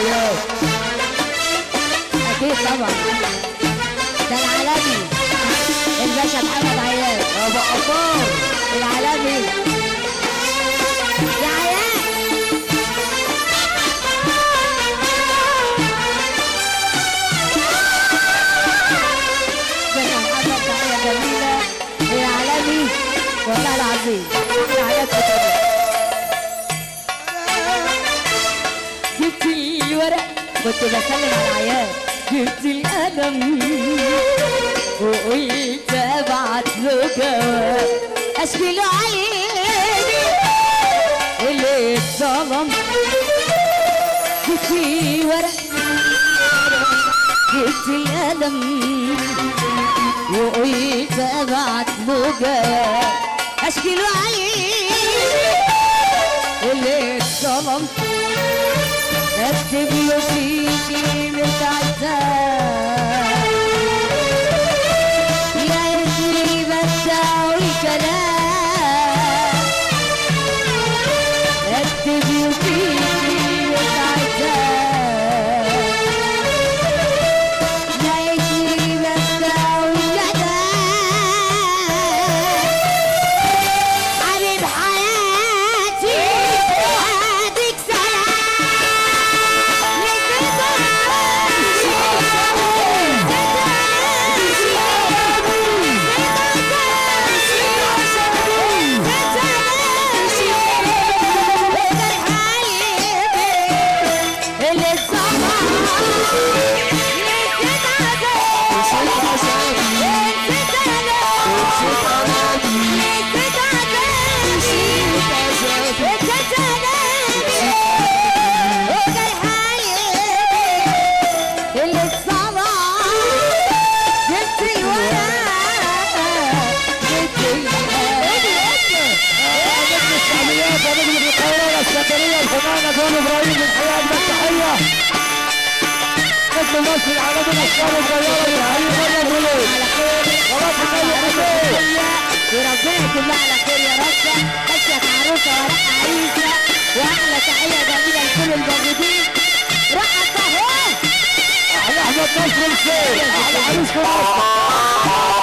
عياد اكيد طبعا ده العالمي الباشا محمد عياد ابو عطار العالمي يا عياد باشا محمد تحية جميلة العالمي والله العظيم احلى عياد في الدنيا جبت الورق كنت بسلم على العيال جبت القلم وقلت ابعت له جواب اشكي له عيني اللي اتظلم جبت الورق جبت القلم وقلت ابعت له جواب اشكي له عيني اللي اتظلم اكتب له فيكي متعتاب يا ريتني بتساوي كلام اكتب له فيكي متعتاب يا ريتني بتساوي كلام حبيب حياتي هاديك اللي اتصنع جبت الورق جبت نجم الشعبيات ونجم القاهرة السكرية الفنانة جون ابراهيم من حياة المسرحية نجم مصر العالمي الاشكال الصغيرة من حي مريم وليد خلاص النبي حبيب وربنا يكون على خير يا رب اشيك عروسه ورق عريسه واحلى تحيه جميله لكل الموجودين رقص اهو احلى احمد نصر الخير احلى عريس في مصر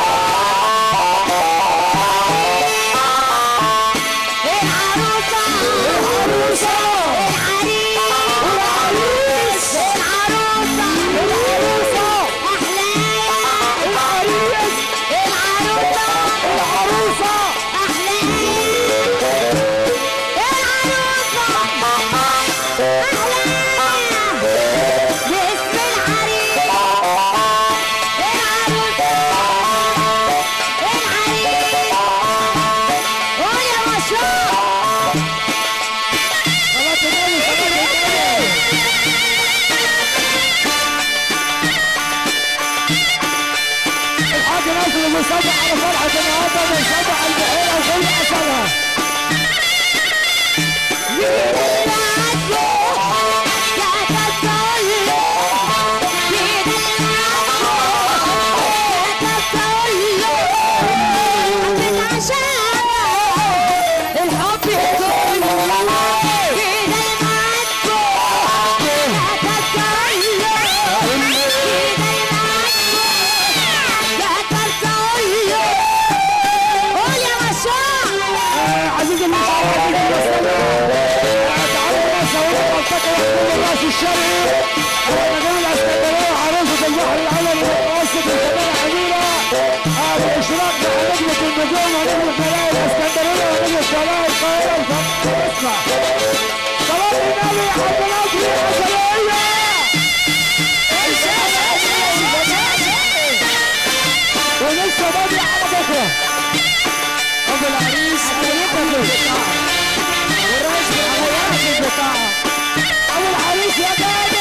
العروسه العروسة العريس العروسه العروسة احلام العريس العروسه العروسة احلام العروسه احلام باسم العريس العروسه العريس ويا مشروع خلاص النبي خلاص النبي الحاج ناصر المصبح على فرحة النهارده بيصبح البحيرة وكل أثرها الحب يدوم قول يا مشروع آه، عزيزي المشاهد تعالوا راسه ولا منطقة كل الراس الشرقي ونجم الاسكندرية عروسة البحر العلوي المتوسط الكبيرة حبيبة آه، بإشراق مع نجمة النجوم ونجم خلايا الاسكندرية ونجم خلايا القاهرة الفنية اسمع صلاة النبي عبد الناصر الحسنية ولسه بدري على بكره ابو العريس هيبقى في البطاقه والرئيس هيبقى في البطاقه ابو العريس يا بابا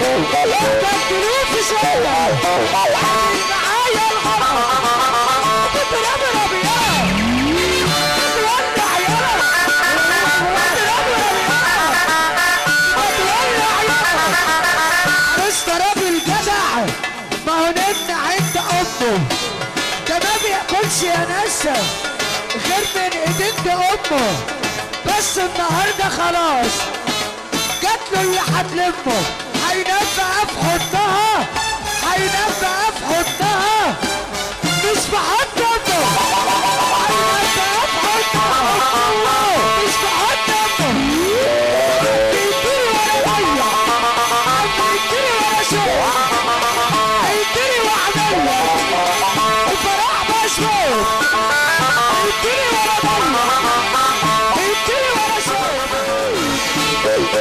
تكتلوه في شوية عامل معايا الغلط بتربرب يا بتولع يا بتربرب يا بتولع يا مستر ابو الجدع ما هو نمنا عند امه ده ما بياكلش يا ناسا غير من ايدين امه بس النهارده خلاص جات له اللي هتلمه هينام بقى في حضنها هينام بقى في حضنها مش في حضن امه هينام بقى في حضنها مش في حضن امه هيديني ولا ضيع هيديني ولا شوق هيديني وعملها الفرح مسموح هيديني ولا ضيع هيديني ولا شوق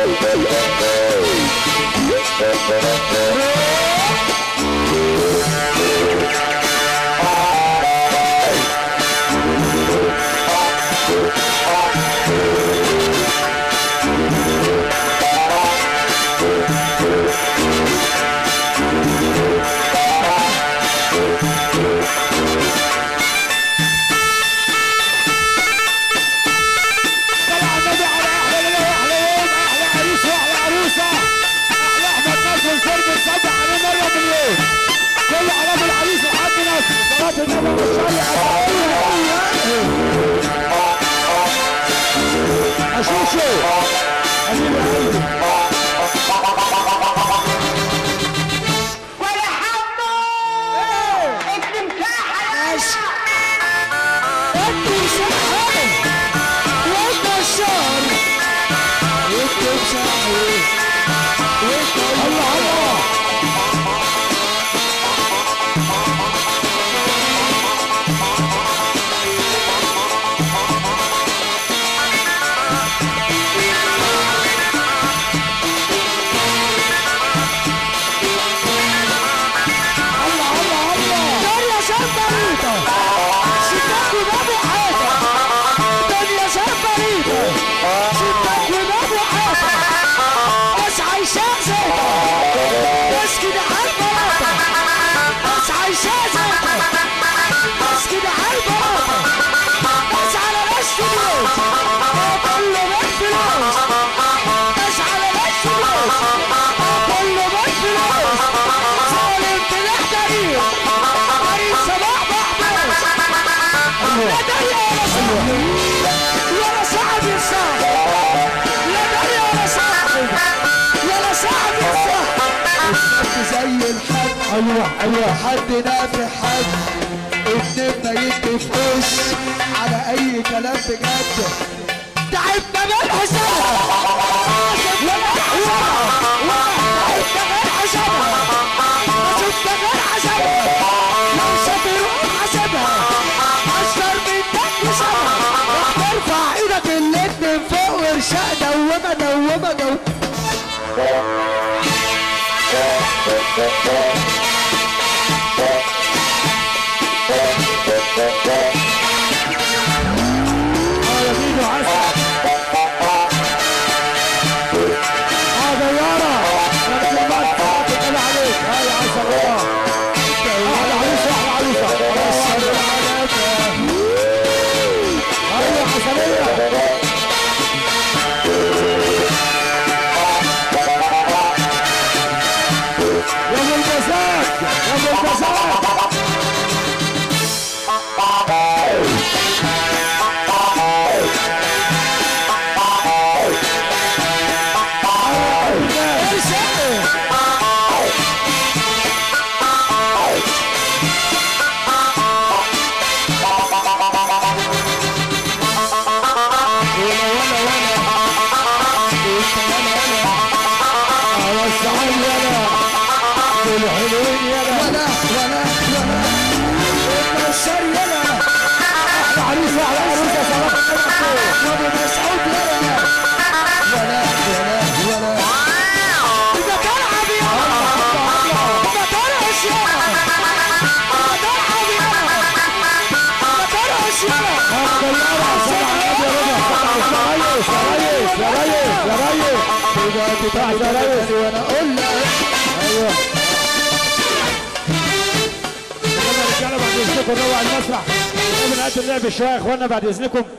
طلع النبي على احلى ليله واحلى يوم احلى عريس واحلى عروسه احلى احمد نصر سرب الصبح عليه مره مليون كل على ابو العريس وحد نصر صلاه النبي والشرع اشوشو حبيبي قلبي ولا حمو التمساح ماشي انتوا سحر وانتوا الشهر وانتوا سحر وانتوا الله الله الله الله الله دنيا سفريطة ستك وبابو حاجة دنيا سفريطة ستك وبابو حاجة بس عايشة زيطة بس كده عالبلاطة بس عايشة زيطة بس كده عالبلاطة بس على ناس فلوس كله بالفلوس بس على ناس فلوس كله بالفلوس ظالم تلاحتريق طريق صباح محبوس لا دنيا ولا صاحب ولا صاحب يصاحب لا دنيا ولا صاحب ولا صاحب يصاحب زي الحد ايوه ايوه حد نافع حد ابن يدي في وش على اي كلام بجد تعبنا من حسابها ولا حسابها تعبنا من حسابها شفنا غير حسابها لو سافروا حسابها اشطر من دك وسابها راح ترفع ايدك الاتنين فوق ورشاق دوامه دوامه دوامه اه يا ميدو عسل اه ديارة يا كلمات تتقل عليك اه يا عسل رضا احلى عروسة احلى عروسة اه يا عسلية يا ابو المزاج يا ابو المزاج الحلوين يلا ولا ولا ولا المنشر يلا احلى عروسه احلى عروسه صلاح وابو مسعود يلا ولا ولا ولا انت تلعب يا انت ترقص يا انت تلعب يا انت ترقص يا يا ريس يا ريس يا ريس يا ريس وانا اقول لك ايوه يلا يا رجاله بعد اذنكم نروح المسرح نقوم نقدم لعب شويه يا اخوانا بعد اذنكم